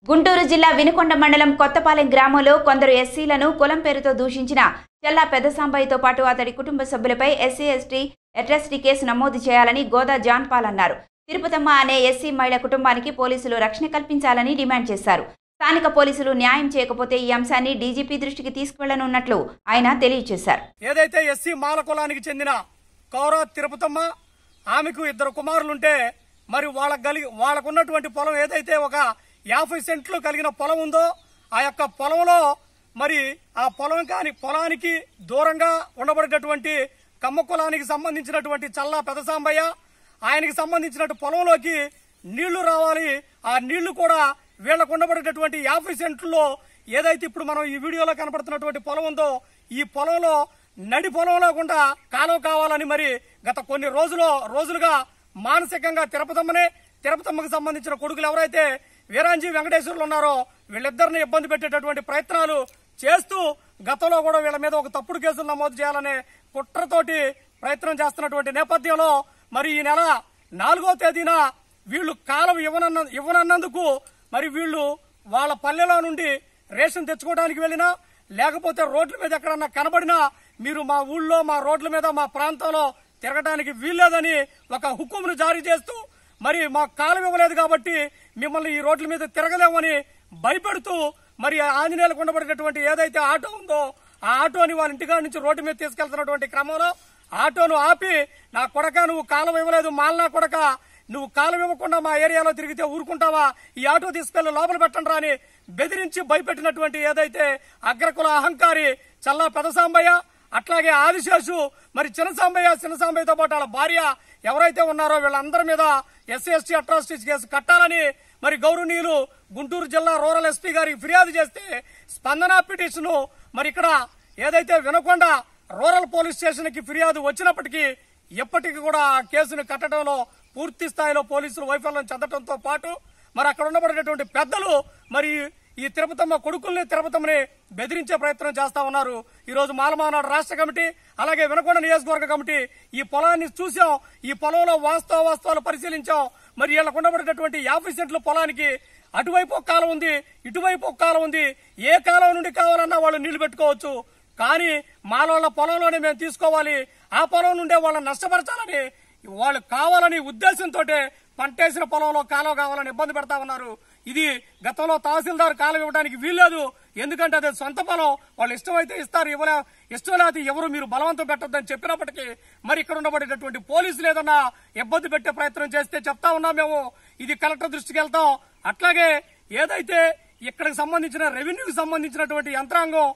గుంటూరు జిల్లా వినుకొండ మండలం కొత్తపాలెం గ్రామంలో కొందరు ఎస్సీలను కులం పేరుతో దూషించిన చెల్లా పెద్దసాంబయ్యతో పాటు అతడి కుటుంబ సభ్యులపై ఎస్సీ ఎస్టీ అట్రాసిటీ కేసు నమోదు చేయాలని గోదా జాన్పాల్ అన్నారు తిరుపతమ్మ అనే ఎస్సీ మహిళ కుటుంబానికి పోలీసులు రక్షణ కల్పించాలని డిమాండ్ చేశారు స్థానిక పోలీసులు న్యాయం చేయకపోతే ఈ అంశాన్ని డీజీపీ దృష్టికి తీసుకువెళ్లనున్నట్లు ఆయన తెలియజేశారు ఏదైతే ఎస్సీ మాల కులానికి చెందిన కౌర తిరుపతమ్మ ఆమెకు ఇద్దరు కుమారులుంటే మరి వాళ్ళకు కలిగి వాళ్ళకున్నటువంటి పొలం ఏదైతే ఒక యాభై సెంట్లు కలిగిన పొలం ఉందో ఆ యొక్క పొలంలో మరి ఆ పొలం కాని పొలానికి దూరంగా ఉండబడేటటువంటి కమ్మ కులానికి సంబంధించినటువంటి చల్లా పెదసాంబయ్య ఆయనకి సంబంధించినట్టు పొలంలోకి నీళ్లు రావాలి ఆ నీళ్లు కూడా వీళ్ళకు ఉండబడేటటువంటి యాభై సెంట్లలో ఏదైతే ఇప్పుడు మనం ఈ వీడియోలో కనపడుతున్నటువంటి పొలం ఉందో ఈ పొలంలో నడి పొలంలో గుండా కాలువ కావాలని మరి గత కొన్ని రోజులు రోజులుగా మానసికంగా తిరుపతమ్మనే తిరుపతమ్మకు సంబంధించిన కొడుకులు ఎవరైతే వీరాంజీ వెంకటేశ్వర్లు ఉన్నారో వీళ్ళిద్దరిని ఇబ్బంది పెట్టేటటువంటి ప్రయత్నాలు చేస్తూ గతంలో కూడా వీళ్ళ మీద ఒక తప్పుడు కేసులు నమోదు చేయాలనే కుట్రతోటి ప్రయత్నం చేస్తున్నటువంటి నేపథ్యంలో మరి ఈ నెల నాలుగో తేదీన వీళ్ళు కాలం ఇవ్వనన్న ఇవ్వనన్నందుకు మరి వీళ్ళు వాళ్ళ పల్లెలో నుండి రేషన్ తెచ్చుకోవడానికి వెళ్ళినా లేకపోతే రోడ్ల మీద ఎక్కడన్నా కనబడినా మీరు మా ఊళ్ళో మా రోడ్ల మీద మా ప్రాంతంలో తిరగడానికి వీల్లేదని ఒక హుకుమును జారీ చేస్తూ మరి మా కాలం ఇవ్వలేదు కాబట్టి మిమ్మల్ని ఈ రోడ్ల మీద తిరగలేమని భయపెడుతూ మరి ఆ ఆంజనేయులకు ఉండబడినటువంటి ఏదైతే ఆటో ఉందో ఆ ఆటోని వాళ్ళ ఇంటికాడ నుంచి రోడ్డు మీద తీసుకెళ్తున్నటువంటి క్రమంలో ఆటోను ఆపి నా కొడక నువ్వు కాలం ఇవ్వలేదు మాలనా కొడక నువ్వు కాలం ఇవ్వకుండా మా ఏరియాలో తిరిగితే ఊరుకుంటావా ఈ ఆటో తీసుకెళ్లి లోపల పెట్టండి అని బెదిరించి భయపెట్టినటువంటి ఏదైతే అగ్రకుల అహంకారి చల్లా పెదసాంబయ్య అట్లాగే ఆదిశేషు మరి చిన్నసాంబయ్య చిన్నసాంబయ్యతో పాటు వాళ్ళ భార్య ఎవరైతే ఉన్నారో వీళ్ళందరి మీద ఎస్సీ ఎస్టీ అట్రాసిటీస్ కేసు కట్టాలని మరి గౌరవనీయులు గుంటూరు జిల్లా రూరల్ ఎస్పీ గారికి ఫిర్యాదు చేస్తే స్పందన పిటిషన్ మరి ఇక్కడ ఏదైతే వినకొండ రూరల్ పోలీస్ స్టేషన్ కి ఫిర్యాదు వచ్చినప్పటికీ ఎప్పటికీ కూడా ఆ కేసును కట్టడంలో పూర్తి స్థాయిలో పోలీసులు వైఫల్యం చెందడంతో పాటు మరి అక్కడ ఉండబడేటటువంటి పెద్దలు మరి ఈ తిరుపతమ్మ కొడుకుల్ని తిరుపతమ్మని బెదిరించే ప్రయత్నం చేస్తా ఉన్నారు ఈ రోజు మాలమానాడు రాష్ట్ర కమిటీ అలాగే వినకొండ నియోజకవర్గ కమిటీ ఈ పొలాన్ని చూసాం ఈ పొలంలో వాస్తవ వాస్తవాలు పరిశీలించాం మరి వీళ్ళకు ఉండబడేటటువంటి యాభై సెంట్ల పొలానికి అటువైపు ఒక కాలం ఉంది ఇటువైపు ఒక కాలం ఉంది ఏ కాలం నుండి కావాలన్నా వాళ్ళు నీళ్లు పెట్టుకోవచ్చు కానీ మాలోళ్ళ పొలంలోనే మేము తీసుకోవాలి ఆ పొలం నుండే వాళ్ళని నష్టపరచాలని వాళ్ళు కావాలని ఉద్దేశంతో పంటేసిన పొలంలో కాలువ కావాలని ఇబ్బంది పెడతా ఉన్నారు ఇది గతంలో తహసీల్దార్ కాలువ ఇవ్వడానికి వీల్లేదు ఎందుకంటే అది సొంత పొలం వాళ్ళు ఇష్టమైతే ఇస్తారు ఇవ్వలే ఇష్టం లేకపోతే ఎవరు మీరు బలవంతం పెట్టొద్దని చెప్పినప్పటికీ మరి ఇక్కడ ఉండబడేటటువంటి పోలీసులు ఏదన్నా ఇబ్బంది పెట్టే ప్రయత్నం చేస్తే చెప్తా ఉన్నాం మేము ఇది కలెక్టర్ దృష్టికి వెళ్తాం అట్లాగే ఏదైతే ఇక్కడికి సంబంధించిన రెవెన్యూకి సంబంధించినటువంటి యంత్రాంగం